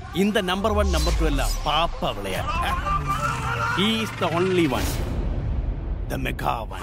இந்த number one number two எல்லாம் பாப்பா விளையாடு is the only one the mega one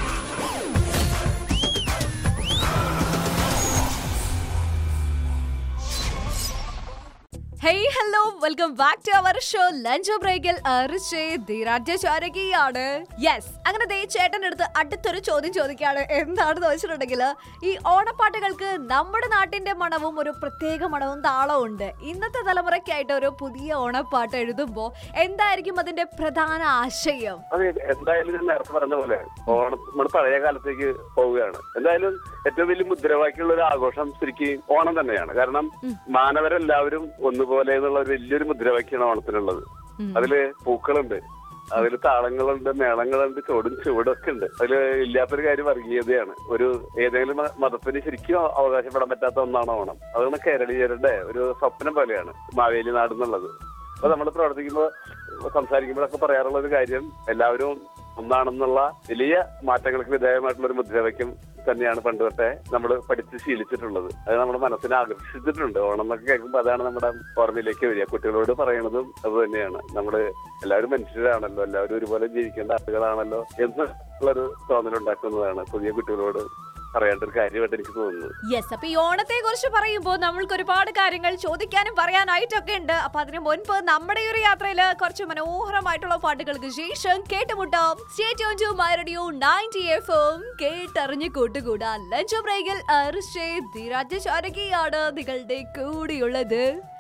hey hello welcome back to our show lunch ബ്രേക്കിൽ ധീരാജ്യചാരകിയാണ് yes അങ്ങനെ ദേ ചേട്ടൻ്റെ അടുത്ത് അടുത്തൊരു ചോദ്യം ചോദിക്കുകയാണ് എന്താണെന്ന് വെച്ചിട്ടുണ്ടെങ്കിൽ ഈ ഓണപ്പാട്ടുകൾക്ക് നമ്മുടെ നാട്ടിന്റെ മണവും ഒരു പ്രത്യേക മണവും താളവും ഉണ്ട് ഇന്നത്തെ തലമുറയ്ക്കായിട്ട് ഒരു പുതിയ ഓണപ്പാട്ട് എഴുതുമ്പോൾ എന്തായിരിക്കും അതിന്റെ പ്രധാന ആശയം അത് എന്തായാലും ഞാൻ നേരത്തെ പറഞ്ഞ പോലെ ഓണം നമ്മൾ പഴയ കാലത്തേക്ക് പോവുകയാണ് എന്തായാലും ഏറ്റവും വലിയ മുദ്രാവാക്യമുള്ള ഒരു ആഘോഷം ശരിക്കും ഓണം തന്നെയാണ് കാരണം മാനവരെല്ലാവരും ഒന്നുപോലെ എന്നുള്ള ഒരു വലിയൊരു മുദ്രാവാക്യമാണ് ഓണത്തിനുള്ളത് അതില് പൂക്കളുണ്ട് അതിൽ താളങ്ങളുണ്ട് മേളങ്ങളുണ്ട് ചോടും ചുവടൊക്കെ ഉണ്ട് അതില് ഇല്ലാത്തൊരു കാര്യം വർഗീയതയാണ് ഒരു ഏതെങ്കിലും മ- മതത്തിന് ശരിക്കും അവകാശപ്പെടാൻ പറ്റാത്ത ഒന്നാണ് ഓണം അതാണ് കേരളീയരുടെ ഒരു സ്വപ്നം പോലെയാണ് മാവേലി നാട് എന്നുള്ളത് അപ്പൊ നമ്മൾ പ്രവർത്തിക്കുമ്പോൾ സംസാരിക്കുമ്പോഴൊക്കെ പറയാറുള്ള ഒരു കാര്യം എല്ലാവരും ഒന്നാണെന്നുള്ള വലിയ മാറ്റങ്ങൾക്ക് വിധേയമായിട്ടുള്ള ഒരു മുദ്രാവാക്യം തന്നെയാണ് പണ്ട് തൊട്ടേ നമ്മൾ പഠിച്ച് ശീലിച്ചിട്ടുള്ളത് അത് നമ്മുടെ മനസ്സിനെ ആകർഷിച്ചിട്ടുണ്ട് ഓണം എന്നൊക്കെ കേൾക്കുമ്പോൾ അതാണ് നമ്മുടെ ഓർമ്മയിലേക്ക് വരിക കുട്ടികളോട് പറയണതും അത് തന്നെയാണ് നമ്മള് എല്ലാവരും മനുഷ്യരാണല്ലോ എല്ലാവരും ഒരുപോലെ ജീവിക്കേണ്ട ആളുകളാണല്ലോ എന്ന് ഉള്ളൊരു തോന്നലുണ്ടാക്കുന്നതാണ് പുതിയ കുട്ടികളോട് പറയേണ്ട ഒരു കാര്യമായിട്ട് എനിക്ക് തോന്നുന്നത് യെസ് അപ്പൊ ഈ ഓണത്തെ കുറിച്ച് പറയുമ്പോൾ നമ്മൾക്ക് ഒരുപാട് കാര്യങ്ങൾ ചോദിക്കാനും പറയാനായിട്ടൊക്കെ ഉണ്ട് അപ്പൊ അതിനു മുൻപ് നമ്മുടെ ഈ ഒരു യാത്രയിൽ കുറച്ച് മനോഹരമായിട്ടുള്ള പാട്ടുകൾക്ക് ശേഷം കേട്ടുമുട്ടാം state on to my radio ninety F M കേട്ടറിഞ്ഞ് കൂട്ടുകൂടാ ലഞ്ച് ബ്രേക്കിൽ അർഷേ ധീരാജ് ചാരകിയാണ് നിങ്ങളുടെ കൂടെയുള്ളത്